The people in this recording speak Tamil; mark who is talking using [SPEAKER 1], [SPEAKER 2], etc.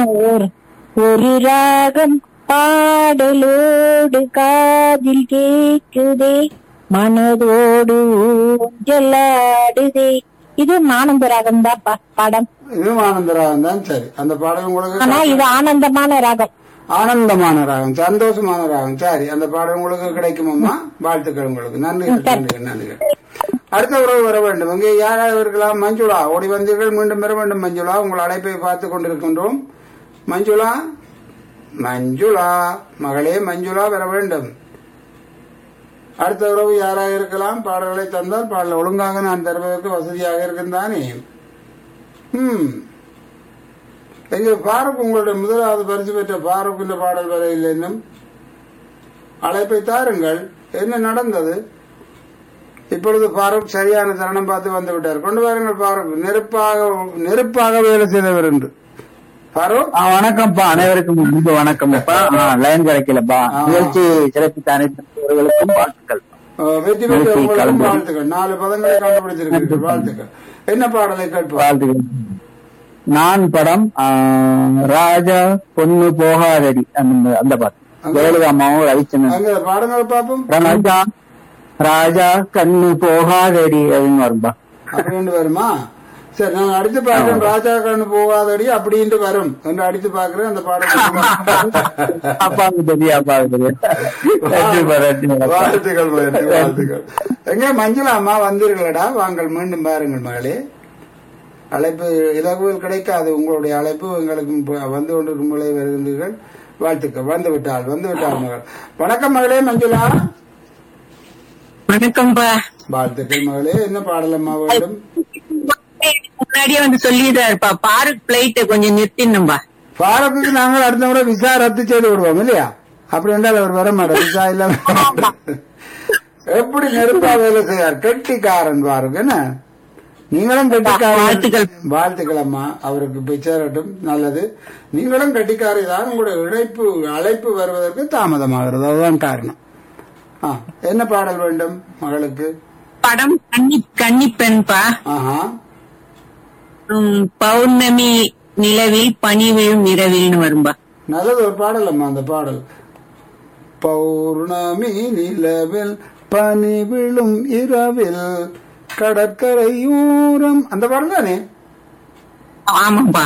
[SPEAKER 1] ஒரு ஒரு ராகம் பாடலோடு காதில் கேக்குதே மனதோடு ஊஞ்சலாடுதே இது ஆனந்த ராகம் தான் படம்
[SPEAKER 2] இதுவும் ஆனந்த ராகம் தான் சரி அந்த பாடல் உங்களுக்கு
[SPEAKER 1] ஆனா இது ஆனந்தமான ராகம்
[SPEAKER 2] ஆனந்தமான ராகம் சந்தோஷமான ராகம் சரி அந்த பாடல் உங்களுக்கு கிடைக்குமாம்மா வாழ்த்துக்கள் உங்களுக்கு நன்றி நன்றி நன்றி அடுத்த உறவு வர வேண்டும் இங்கே யாராவது இருக்கலாம் மஞ்சுளா ஓடி வந்தீர்கள் மீண்டும் வர வேண்டும் மஞ்சுளா உங்கள் அழைப்பை பார்த்து கொண்டிருக்கின்றோம் மஞ்சுளா மஞ்சுளா மகளே மஞ்சுளா வர வேண்டும் அடுத்த உறவு யாராக இருக்கலாம் பாடல்களை தந்தால் பாடல் ஒழுங்காக நான் தருவதற்கு வசதியாக இருக்கின்றானே ம் எங்க பாரூக் உங்களுடைய முதலாவது பரிசு பெற்ற பாரூக் இந்த பாடல் வர இல்லை இன்னும் அழைப்பை தாருங்கள் என்ன நடந்தது இப்பொழுது பாரூக் சரியான தருணம் பார்த்து வந்து விட்டார் கொண்டு வாருங்கள் பாரூக் நெருப்பாக நெருப்பாக வேலை செய்தவர் என்று பாரூக்
[SPEAKER 3] ஆ, வணக்கம்ப்பா அனைவருக்கும் முன்பு வணக்கம்ப்பா ஆ, லைன் கிடைக்கலப்பா
[SPEAKER 2] ஆ.
[SPEAKER 3] நிகழ்ச்சி சிறப்பித்த அனைத்து வாழ்த்துக்கள்
[SPEAKER 2] அஹ், வெற்றி பெற்ற
[SPEAKER 3] நன்றி,
[SPEAKER 2] உங்களுக்கும்
[SPEAKER 3] கலந்து.
[SPEAKER 2] வாழ்த்துக்கள் நாலு பதங்களை கண்டுபிடித்திருக்கிறீர்கள் வாழ்த்துக்கள் என்ன பாடலை கேட்போம்
[SPEAKER 3] வாழ்த்துக்கள் நான் படம் ஆ, ராஜா பொண்ணு போகாதடி அந்த அந்த பாட்டு ஜெயலலிதா அம்மாவும் ரவிச்சந்திரன்
[SPEAKER 2] அங்க பாடங்களை பார்ப்போம்
[SPEAKER 3] ராஜா ராஜா கண்ணு போகாதடி அப்படின்னு வரும்பா
[SPEAKER 2] அப்படின்னு வருமா சரி நான் அடித்து பார்க்கிறேன் ராஜா கண்ணு போகாதடி அப்படின்ட்டு வரும் என்று அடித்து பார்க்கிறேன் அந்த பாடல்
[SPEAKER 3] அப்பாவுக்கு தெரியும் அப்பாவுக்கு தெரியும் நன்றிப்பா, நன்றிப்பா.
[SPEAKER 2] வாழ்த்துக்கள் மகனே, வாழ்த்துக்கள் எங்க மஞ்சுளா அம்மா வந்தீர்களடா வாங்கள் மீண்டும் பாருங்கள் மகளே அழைப்பு இலகுவில் கிடைக்காது உங்களுடைய அழைப்பு எங்களுக்கு இப்ப வந்து கொண்டிருக்கும் போலே வருகின்றீர்கள் வாழ்த்துக்கள் வந்து விட்டாள் வந்து விட்டாள் மகள் வணக்கம் மகளே மஞ்சுளா
[SPEAKER 4] வணக்கம்ப்பா
[SPEAKER 2] வாழ்த்துக்கள் மகளே என்ன பாடலம்மா வேண்டும்
[SPEAKER 4] முன்னாடியே வந்து சொல்லிடுறாருப்பா பாருக் பிளைட்ட கொஞ்சம் நிறுத்திடணும்பா
[SPEAKER 2] பாரத்துக்கு நாங்கள் அடுத்த முறை விசா ரத்து செய்து விடுவோம் இல்லையா அப்படி என்றால் அவர் வர மாட்டார் விசா இல்லாம எப்படி நெருப்பா வேலை செய்யார் கெட்டிக்காரன் பாருங்க என்ன நீங்களும் கெட்டிக்காரன்
[SPEAKER 4] வாழ்த்துக்கள்.
[SPEAKER 2] வாழ்த்துக்கள் அம்மா அவருக்கு போய் சேரட்டும் நல்லது நீங்களும் கெட்டிக்காரி தான் உங்களுடைய இழைப்பு அழைப்பு வருவதற்கு தாமதமாகிறது அதுதான் காரணம் ஆ, என்ன பாடல் வேண்டும் மகளுக்கு
[SPEAKER 4] படம் கன்னி கன்னிப்பெண்பா
[SPEAKER 2] ஆஹா
[SPEAKER 4] உம், பௌர்ணமி நிலவில் பனி விழும் இரவில்னு வரும்பா
[SPEAKER 2] நல்லது ஒரு பாடல் அம்மா அந்த பாடல் பௌர்ணமி நிலவில் பனி விழும் இரவில் கடற்கரையூரம் அந்த பாடல் தானே
[SPEAKER 4] ஆமாப்பா